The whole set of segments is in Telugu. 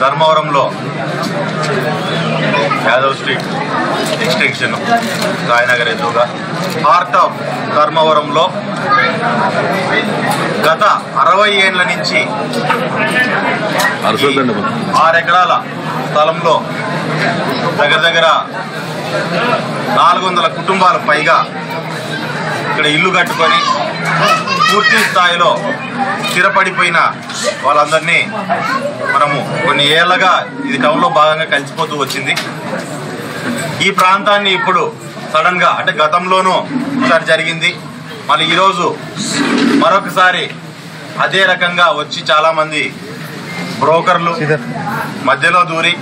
ధర్మవరంలో యాదవ్ స్ట్రీట్ ఎక్స్టెన్షన్ సాయినగర్ ఎదురుగా హార్ట్ ఆఫ్ ధర్మవరంలో గత అరవై ఏండ్ల నుంచి అరసొద్దండి ఆరు ఎకరాల స్థలంలో దగ్గర దగ్గర నాలుగు వందల కుటుంబాలు పైగా ఇక్కడ ఇల్లు కట్టుకొని పూర్తి స్థాయిలో స్థిరపడిపోయిన వాళ్ళందరినీ మనము కొన్ని ఏళ్లగా ఇది టౌన్లో భాగంగా కలిసిపోతూ వచ్చింది ఈ ప్రాంతాన్ని ఇప్పుడు సడన్ గా అంటే గతంలోనూ ఒకసారి జరిగింది మళ్ళీ ఈరోజు మరొకసారి అదే రకంగా వచ్చి చాలా మంది బ్రోకర్లు మధ్యలో దూరి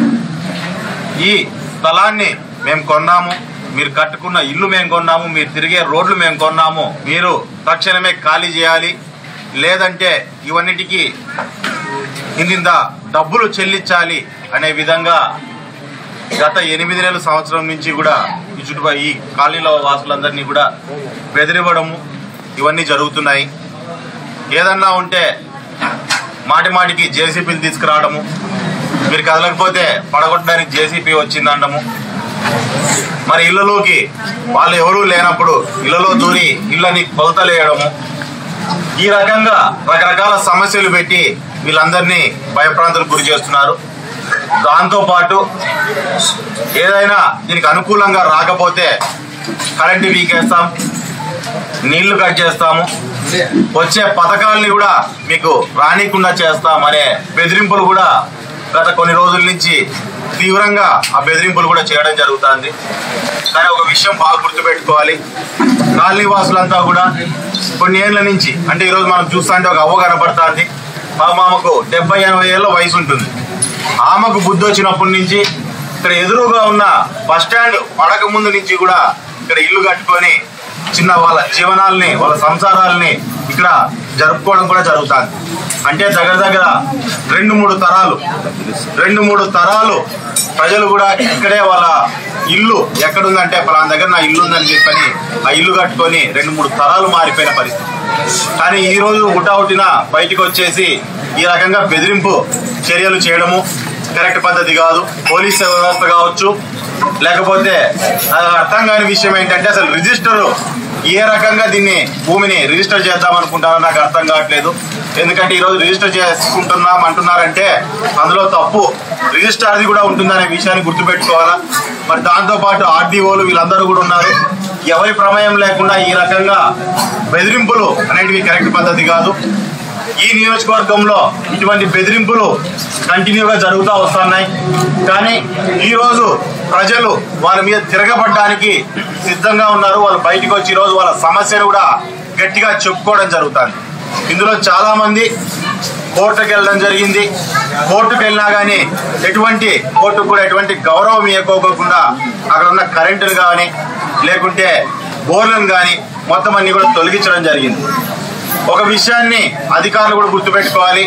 ఈ స్థలాన్ని మేము కొన్నాము మీరు కట్టుకున్న ఇల్లు మేము కొన్నాము మీరు తిరిగే రోడ్లు మేము కొన్నాము మీరు తక్షణమే ఖాళీ చేయాలి లేదంటే ఇవన్నిటికీ ఇంత డబ్బులు చెల్లించాలి అనే విధంగా గత ఎనిమిది నెలల సంవత్సరం నుంచి కూడా ఈ చుట్టుపక్కల ఈ కాలనీలో వాసులందరినీ కూడా బెదిరివ్వడము ఇవన్నీ జరుగుతున్నాయి ఏదన్నా ఉంటే మాటి మాటికి జేసీపీలు తీసుకురావడము మీరు కదలకపోతే పడగొట్టడానికి జేసీపీ వచ్చిందండము మరి ఇళ్లలోకి వాళ్ళు ఎవరూ లేనప్పుడు ఇళ్లలో దూరి ఇళ్ళని కొలతలేయడము ఈ రకంగా రకరకాల సమస్యలు పెట్టి వీళ్ళందరినీ భయప్రాంతులకు గురి చేస్తున్నారు దాంతో పాటు ఏదైనా దీనికి అనుకూలంగా రాకపోతే కరెంటు వీకేస్తాం నీళ్లు కట్ చేస్తాము వచ్చే పథకాలని కూడా మీకు రానికుండా చేస్తామనే బెదిరింపులు కూడా గత కొన్ని రోజుల నుంచి తీవ్రంగా ఆ బెదిరింపులు కూడా చేయడం జరుగుతుంది కానీ ఒక విషయం బాగా గుర్తుపెట్టుకోవాలి కాలనీ వాసులంతా కూడా కొన్ని ఏళ్ల నుంచి అంటే ఈరోజు మనం చూస్తుంటే ఒక అవ్వ కనపడుతుంది పాపం ఆమెకు డెబ్బై ఎనభై ఏళ్ళ వయసు ఉంటుంది ఆమెకు బుద్ధి వచ్చినప్పటి నుంచి ఇక్కడ ఎదురుగా ఉన్న బస్ స్టాండ్ పడక ముందు నుంచి కూడా ఇక్కడ ఇల్లు కట్టుకొని చిన్న వాళ్ళ జీవనాల్ని వాళ్ళ సంసారాల్ని ఇక్కడ జరుపుకోవడం కూడా జరుగుతుంది అంటే దగ్గర దగ్గర రెండు మూడు తరాలు రెండు మూడు తరాలు ప్రజలు కూడా ఇక్కడే వాళ్ళ ఇల్లు ఎక్కడుందంటే పలానా దగ్గర నా ఇల్లు ఉందని చెప్పని ఆ ఇల్లు కట్టుకొని రెండు మూడు తరాలు మారిపోయిన పరిస్థితి కానీ ఈ రోజు ఉటావుటిన బయటికి వచ్చేసి ఈ రకంగా బెదిరింపు చర్యలు చేయడము కరెక్ట్ పద్ధతి కాదు పోలీస్ వ్యవస్థ కావచ్చు లేకపోతే అది అర్థం కాని విషయం ఏంటంటే అసలు రిజిస్టర్ ఏ రకంగా దీన్ని భూమిని రిజిస్టర్ చేద్దాం అనుకుంటారో నాకు అర్థం కావట్లేదు ఎందుకంటే ఈ రోజు రిజిస్టర్ చేసుకుంటున్నాం అంటున్నారంటే అందులో తప్పు రిజిస్టార్ది కూడా ఉంటుందనే విషయాన్ని గుర్తుపెట్టుకోవాలా మరి దాంతో పాటు ఆర్డీఓలు వీళ్ళందరూ కూడా ఉన్నారు ఎవరి ప్రమేయం లేకుండా ఈ రకంగా బెదిరింపులు అనేటివి కరెక్ట్ పద్ధతి కాదు ఈ నియోజకవర్గంలో ఇటువంటి బెదిరింపులు కంటిన్యూగా జరుగుతూ వస్తున్నాయి కానీ ఈ రోజు ప్రజలు వాళ్ళ మీద తిరగబడ్డానికి సిద్ధంగా ఉన్నారు వాళ్ళు బయటకు వచ్చి ఈ రోజు వాళ్ళ సమస్యను కూడా గట్టిగా చెప్పుకోవడం జరుగుతుంది ఇందులో చాలా మంది కోర్టుకు వెళ్ళడం జరిగింది కోర్టుకు వెళ్ళినా కానీ ఎటువంటి కోర్టుకు కూడా ఎటువంటి గౌరవం ఇవ్వకోకుండా అక్కడ ఉన్న కరెంటును కానీ లేకుంటే బోర్లను కానీ మొత్తం అన్ని కూడా తొలగించడం జరిగింది ఒక విషయాన్ని అధికారులు కూడా గుర్తుపెట్టుకోవాలి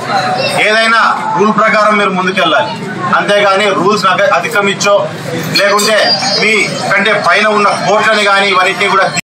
ఏదైనా రూల్ ప్రకారం మీరు ముందుకెళ్ళాలి అంతేగాని రూల్స్ అధిగమించో లేకుంటే మీ కంటే పైన ఉన్న కోర్టులని కానీ ఇవన్నిటిని కూడా